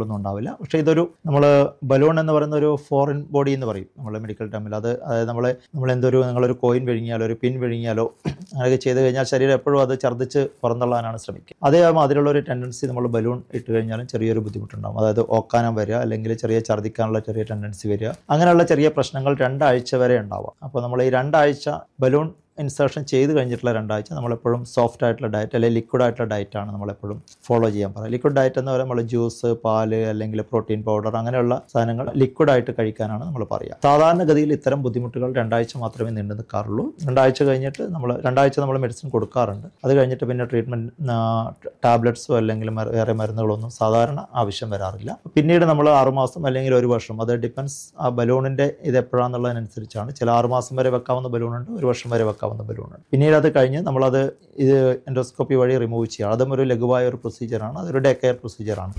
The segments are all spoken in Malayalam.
പ്രശ്നങ്ങളൊന്നും ഉണ്ടാവില്ല പക്ഷേ ഇതൊരു നമ്മൾ ബലൂൺ എന്ന് പറയുന്ന ഒരു ഫോറിൻ ബോഡി എന്ന് പറയും നമ്മൾ മെഡിക്കൽ ടൈമിൽ അത് അതായത് നമ്മൾ നമ്മൾ എന്തൊരു നിങ്ങളൊരു കോയിൻ വിഴുങ്ങിയാലോ ഒരു പിൻ വിഴുങ്ങിയാലോ അങ്ങനെയൊക്കെ ചെയ്ത് കഴിഞ്ഞാൽ ശരീരം എപ്പോഴും അത് ഛർദ്ദിച്ച് പുറന്തള്ളാനാണ് ശ്രമിക്കുക അതേ അതിലുള്ള ഒരു ടെൻഡൻസി നമ്മൾ ബലൂൺ ഇട്ട് കഴിഞ്ഞാലും ചെറിയൊരു ബുദ്ധിമുട്ടുണ്ടാകും അതായത് ഓക്കാനം വരിക അല്ലെങ്കിൽ ചെറിയ ഛർദ്ദിക്കാനുള്ള ചെറിയ ടെൻഡൻസി വരിക അങ്ങനെയുള്ള ചെറിയ പ്രശ്നങ്ങൾ രണ്ടാഴ്ച വരെ ഉണ്ടാവാം അപ്പോൾ നമ്മൾ ഈ രണ്ടാഴ്ച ബലൂൺ ഇൻസേർഷൻ ചെയ്ത് കഴിഞ്ഞിട്ടുള്ള രണ്ടാഴ്ച നമ്മളെപ്പോഴും സോഫ്റ്റ് ആയിട്ടുള്ള ഡയറ്റ് അല്ലെങ്കിൽ ലിക്വിഡ് ആയിട്ടുള്ള ഡയറ്റാണ് നമ്മളെപ്പോഴും ഫോളോ ചെയ്യാൻ പറയുക ലിക്വിഡ് ഡയറ്റ് എന്ന് പറയുമ്പോൾ നമ്മൾ ജ്യൂസ് പാല് അല്ലെങ്കിൽ പ്രോട്ടീൻ പൗഡർ അങ്ങനെയുള്ള സാധനങ്ങൾ ലിക്വിഡായിട്ട് കഴിക്കാനാണ് നമ്മൾ പറയുക സാധാരണഗതിയിൽ ഇത്തരം ബുദ്ധിമുട്ടുകൾ രണ്ടാഴ്ച മാത്രമേ നീണ്ടു നിൽക്കാറുള്ളൂ രണ്ടാഴ്ച കഴിഞ്ഞിട്ട് നമ്മൾ രണ്ടാഴ്ച നമ്മൾ മെഡിസിൻ കൊടുക്കാറുണ്ട് അത് കഴിഞ്ഞിട്ട് പിന്നെ ട്രീറ്റ്മെൻറ്റ് ടാബ്ലറ്റ്സോ അല്ലെങ്കിൽ മര- വേറെ മരുന്നുകളൊന്നും സാധാരണ ആവശ്യം വരാറില്ല പിന്നീട് നമ്മൾ ആറുമാസം അല്ലെങ്കിൽ ഒരു വർഷം അത് ഡിപ്പെൻസ് ആ ബലൂണിൻ്റെ ഇത് എപ്പോഴാണെന്നുള്ളതിനനുസരിച്ചാണ് ചില ആറുമാസം വരെ വെക്കാവുന്ന ബലൂണുണ്ട് ഒരു വർഷം വരെ വെക്കാവുന്ന ബലൂണുണ്ട് പിന്നീട് അത് കഴിഞ്ഞ് നമ്മളത് ഇത് എൻഡോസ്കോപ്പി വഴി റിമൂവ് ചെയ്യുക അതും ഒരു ലഘുവായ ഒരു പ്രൊസീജിയറാണ് അതൊരു ഡേ കെയർ പ്രൊസീജിയറാണ്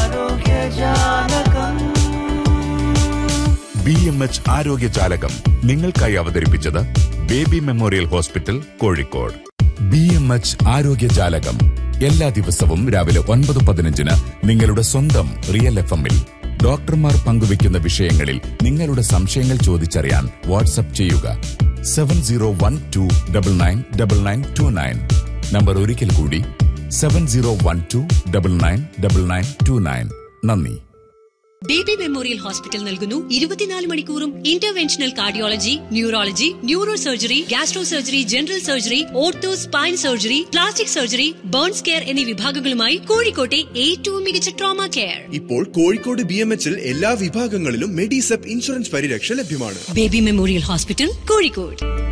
ബി എം എച്ച് ആരോഗ്യജാലകം നിങ്ങൾക്കായി അവതരിപ്പിച്ചത് Baby Memorial Hospital Kozhikode B M H ആരോഗ്യജാലകം എല്ലാ ദിവസവും രാവിലെ ഒൻപത് പതിനഞ്ചിന് നിങ്ങളുടെ സ്വന്തം റിയൽ എഫ് എമ്മിൽ ഡോക്ടർമാർ പങ്കുവയ്ക്കുന്ന വിഷയങ്ങളിൽ നിങ്ങളുടെ സംശയങ്ങൾ ചോദിച്ചറിയാൻ വാട്സപ്പ് ചെയ്യുക seven zero one two double nine double nine two nine number ഒരിക്കൽ കൂടി seven zero one two double nine double nine two nine നന്ദി ബേബി മെമ്മോറിയൽ ഹോസ്പിറ്റൽ നൽകുന്നു ഇരുപത്തിനാല് മണിക്കൂറും interventional cardiology neurology neuro surgery gastro surgery general surgery ortho spine surgery plastic surgery burns care എന്നീ വിഭാഗങ്ങളുമായി കോഴിക്കോട്ടെ ഏറ്റവും മികച്ച ട്രോമ കെയർ ഇപ്പോൾ കോഴിക്കോട് ബി എം എച്ചിൽ എല്ലാ വിഭാഗങ്ങളിലും മെഡിസെപ്പ് ഇൻഷുറൻസ് പരിരക്ഷ ലഭ്യമാണ് ബേബി മെമ്മോറിയൽ ഹോസ്പിറ്റൽ കോഴിക്കോട്